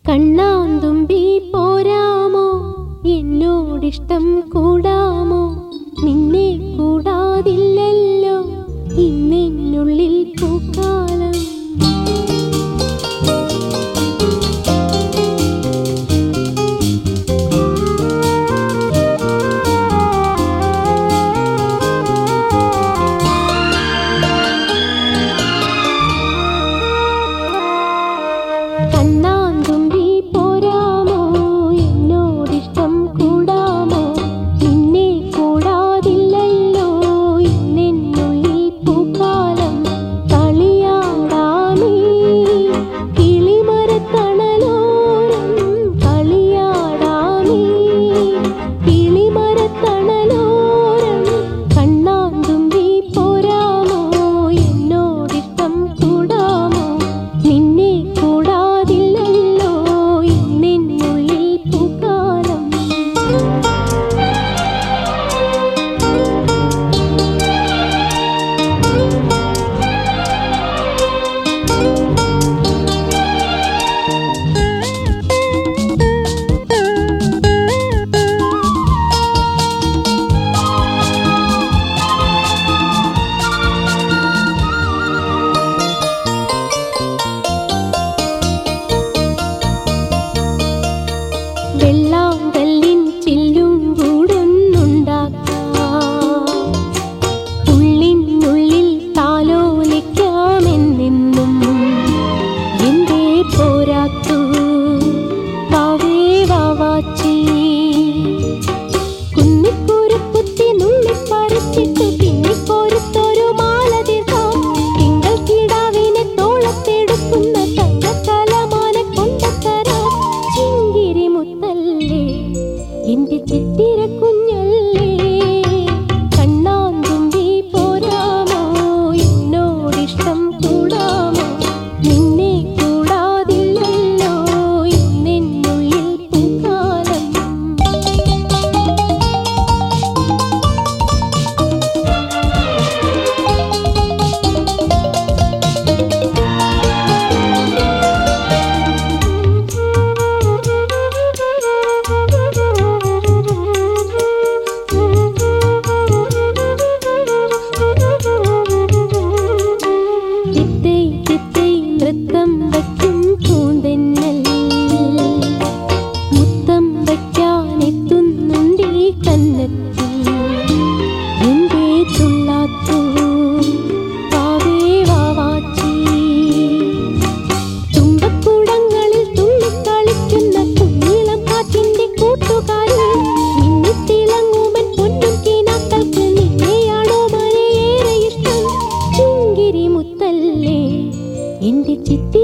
കണ്ണാന്തുമ്പി പോരാമോ എന്നോടിഷ്ടം കൂടാമോ നിന്നെ കൂടാതില്ലല്ലോ ഇന്നെന്നുള്ളിൽ പൂക്കാലം കണ്ണാന്തുമ്പി പോരാമോ എന്നോടിഷ്ടം കൂടാമോ നിന്നെ കൂടാതില്ലല്ലോ ഇന്നെന്നുള്ളിൽ പൂക്കാലം കളിയാടാമേ കിളിമരത്തണലോരം കളിയാടാമേ കിളിമരത്തണലോരം കണ്ണാന്തുമ്പി പോരാമോ എന്നോടിഷ്ടം കൂടാമോ നിന്നെ കൂടാതില്ലല്ലോ ഇന്നെന്നുള്ളിൽ പൂക്കാലം വെള്ളാങ്കല്ലിൻ ചില്ലും കൂടൊന്നുണ്ടാക്കാം ഉള്ളിനുള്ളിൽ താലോലിക്കാമെന്നെന്നും എന്തേ പോരാത്തു വാവേ വാവാച്ചി കുന്നിക്കുരുക്കുത്തി നുള്ളിപ്പറിച്ചിട്ട് പിന്നിക്കൊരുത്തൊരു മാല തീർക്കാം തിങ്കൾ കിടാവിനെ തോളത്തെടുക്കുന്ന തങ്കത്തലമാന കൊണ്ടത്തരാം ചിങ്കിരി മുത്തല്ലേ എന്റെ ചിത്തിര കുഞ്ഞല്ലേ കണ്ണാന്തുമ്പി പോരാമോ എന്നോടിഷ്ടം കൂടാമോ നിന്നെ കൂടാതില്ലല്ലോ ഇന്നെന്നുള്ളിൽ പൂക്കാലം ചിത്തൈ ചിത്തൈ നൃത്തം വയ്ക്കും പൂന്തെന്നൽ മുത്തം വയ്ക്കാനെത്തുന്നുണ്ടീ കന്നത്തിൽ എന്തേ തുള്ളാത്തു വാവേ വാവാച്ചി തുമ്പക്കുടങ്ങളിൽ തുള്ളിക്കളിക്കുന്ന കുഞ്ഞിളം കാറ്റിന്റെ കൂട്ടുകാരി മിന്നിത്തിളങ്ങുമൻ പൊന്നും കിനാക്കൾക്ക് നിന്നെയാണോ മലയേറെ ഇഷ്ടം ചിങ്കിരി മുത്തല്ലേ എന്റെ ചിത്തി